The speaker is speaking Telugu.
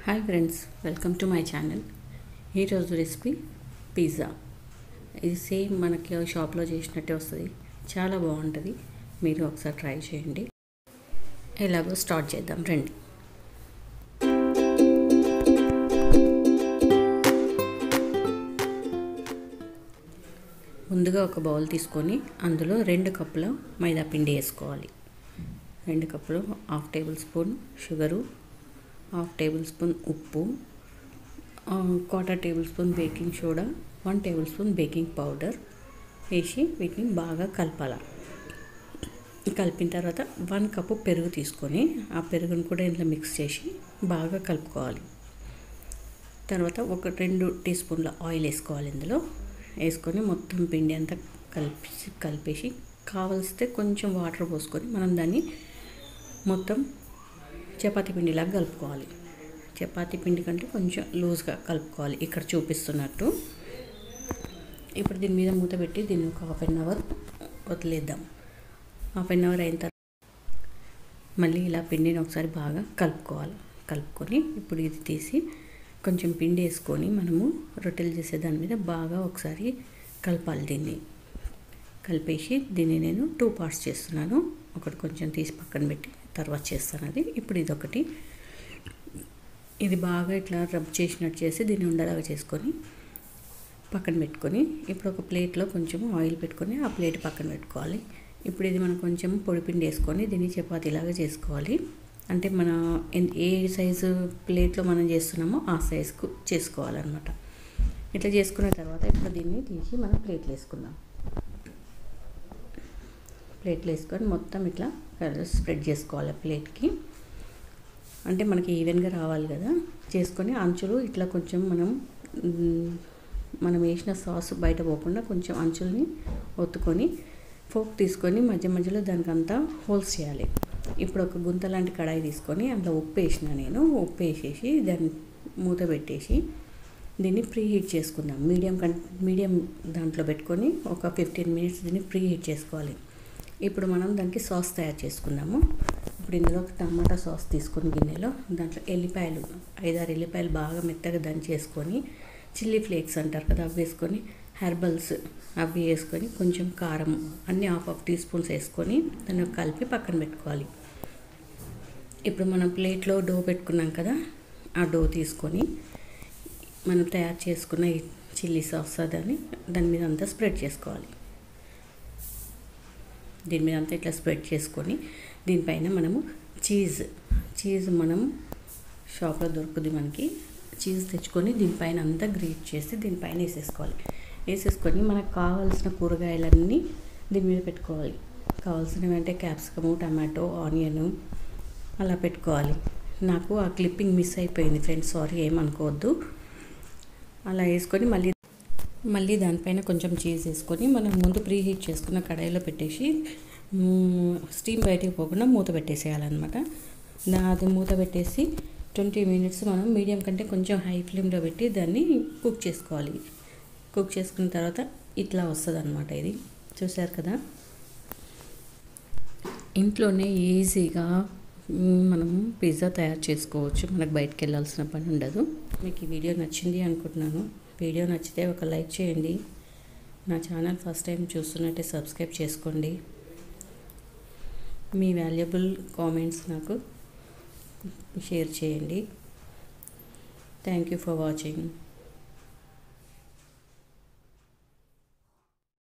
hi friends welcome to my channel ఈరోజు రెసిపీ పిజ్జా ఇది సేమ్ మనకి షాప్లో చేసినట్టే వస్తుంది చాలా బాగుంటుంది మీరు ఒకసారి ట్రై చేయండి ఎలాగో స్టార్ట్ చేద్దాం రండి ముందుగా ఒక బౌల్ తీసుకొని అందులో రెండు కప్పుల మైదా పిండి వేసుకోవాలి రెండు కప్పులు half tablespoon sugar half tablespoon ఉప్పు quarter tablespoon baking soda one tablespoon baking powder వేసి వీటిని బాగా కలపాలి కలిపిన తర్వాత వన్ కప్పు పెరుగు తీసుకొని ఆ పెరుగును కూడా ఇందులో మిక్స్ చేసి బాగా కలుపుకోవాలి తర్వాత ఒక రెండు టీ స్పూన్ల ఆయిల్ వేసుకోవాలి ఇందులో వేసుకొని మొత్తం పిండి అంతా కలిపి కలిపేసి కావలిస్తే కొంచెం వాటర్ పోసుకొని మనం దాన్ని మొత్తం చపాతీ పిండిలాగా కలుపుకోవాలి చపాతీ పిండి కంటే కొంచెం లూజ్గా కలుపుకోవాలి ఇక్కడ చూపిస్తున్నట్టు ఇప్పుడు దీని మీద మూత పెట్టి దీన్ని ఒక హాఫ్ అన్ అవర్ వదిలేద్దాం హాఫ్ అన్ అవర్ అయిన తర్వాత మళ్ళీ ఇలా పిండిని ఒకసారి బాగా కలుపుకోవాలి కలుపుకొని ఇప్పుడు ఇది తీసి కొంచెం పిండి వేసుకొని మనము రొట్టెలు చేసే దాని మీద బాగా ఒకసారి కలపాలి దీన్ని కలిపేసి దీన్ని నేను టూ పార్ట్స్ చేస్తున్నాను ఒకటి కొంచెం తీసి పక్కన పెట్టి తర్వాత చేస్తాను అది ఇప్పుడు ఇది ఒకటి ఇది బాగా ఇట్లా రబ్ చేసినట్టు చేసి దీన్ని ఉండలాగా చేసుకొని పక్కన పెట్టుకొని ఇప్పుడు ఒక ప్లేట్లో కొంచెం ఆయిల్ పెట్టుకొని ఆ ప్లేట్ పక్కన పెట్టుకోవాలి ఇప్పుడు ఇది మనం కొంచెం పొడిపిండి వేసుకొని దీన్ని చపాతీలాగా చేసుకోవాలి అంటే మన ఏ సైజు ప్లేట్లో మనం చేస్తున్నామో ఆ సైజుకు చేసుకోవాలన్నమాట ఇట్లా చేసుకున్న తర్వాత ఇప్పుడు దీన్ని తీసి మనం ప్లేట్లు వేసుకుందాం ప్లేట్లు వేసుకొని మొత్తం ఇట్లా స్ప్రెడ్ చేసుకోవాలి ప్లేట్కి అంటే మనకి ఈవెన్గా రావాలి కదా చేసుకొని అంచులు ఇట్లా కొంచెం మనం మనం వేసిన సాస్ బయట పోకుండా కొంచెం అంచుల్ని ఒత్తుకొని ఫోక్ తీసుకొని మధ్య మధ్యలో దానికంతా హోల్స్ చేయాలి ఇప్పుడు ఒక గుంత లాంటి కడాయి తీసుకొని అందులో ఉప్పు వేసిన నేను ఉప్పు వేసేసి దాన్ని మూత పెట్టేసి దీన్ని ప్రీ హీట్ చేసుకుందాం మీడియం కం మీడియం దాంట్లో పెట్టుకొని ఒక ఫిఫ్టీన్ మినిట్స్ దీన్ని ప్రీ హీట్ చేసుకోవాలి ఇప్పుడు మనం దానికి సాస్ తయారు చేసుకుందాము ఇప్పుడు ఇందులో ఒక టమాటా సాస్ తీసుకొని గిన్నెలో దాంట్లో ఎల్లిపాయలు ఐదారు ఎల్లిపాయలు బాగా మెత్తగా దంచేసుకొని చిల్లీ ఫ్లేక్స్ అంటారు కదా అవి వేసుకొని హెర్బల్స్ అవి వేసుకొని కొంచెం కారం అన్నీ హాఫ్ హాఫ్ టీ స్పూన్స్ వేసుకొని దాన్ని కలిపి పక్కన పెట్టుకోవాలి ఇప్పుడు మనం ప్లేట్లో డో పెట్టుకున్నాం కదా ఆ డో తీసుకొని మనం తయారు చేసుకున్న ఈ చిల్లీ సాస్ దాన్ని దాని మీద అంతా స్ప్రెడ్ చేసుకోవాలి దీని మీద అంతా ఇట్లా స్ప్రెడ్ చేసుకొని దీనిపైన మనము చీజ్ చీజ్ మనం షాప్లో దొరుకుతుంది మనకి చీజ్ తెచ్చుకొని దీనిపైన అంతా గ్రేట్ చేసి దీనిపైన వేసేసుకోవాలి వేసేసుకొని మనకు కావాల్సిన కూరగాయలన్నీ దీని మీద పెట్టుకోవాలి కావాల్సినవి అంటే క్యాప్సికము టమాటో ఆనియన్ అలా పెట్టుకోవాలి నాకు ఆ క్లిప్పింగ్ మిస్ అయిపోయింది ఫ్రెండ్స్ సారీ ఏమనుకోవద్దు అలా వేసుకొని మళ్ళీ మళ్ళీ దానిపైన కొంచెం చీజ్ వేసుకొని మనం ముందు ప్రీ హీట్ చేసుకున్న కడాయిలో పెట్టేసి స్టీమ్ బయటికి పోకుండా మూత పెట్టేసేయాలన్నమాట అది మూత పెట్టేసి ట్వంటీ మినిట్స్ మనం మీడియం కంటే కొంచెం హై ఫ్లేమ్లో పెట్టి దాన్ని కుక్ చేసుకోవాలి కుక్ చేసుకున్న తర్వాత ఇట్లా వస్తుంది అనమాట ఇది చూసారు కదా ఇంట్లోనే ఈజీగా మనం పిజ్జా తయారు చేసుకోవచ్చు మనకు బయటకు వెళ్ళాల్సిన పని ఉండదు మీకు ఈ వీడియో నచ్చింది అనుకుంటున్నాను వీడియో నచ్చితే ఒక లైక్ చేయండి నా ఛానల్ ఫస్ట్ టైం చూస్తున్నట్టే సబ్స్క్రైబ్ చేసుకోండి మీ వాల్యుబుల్ కామెంట్స్ నాకు షేర్ చేయండి థ్యాంక్ యూ ఫర్ వాచింగ్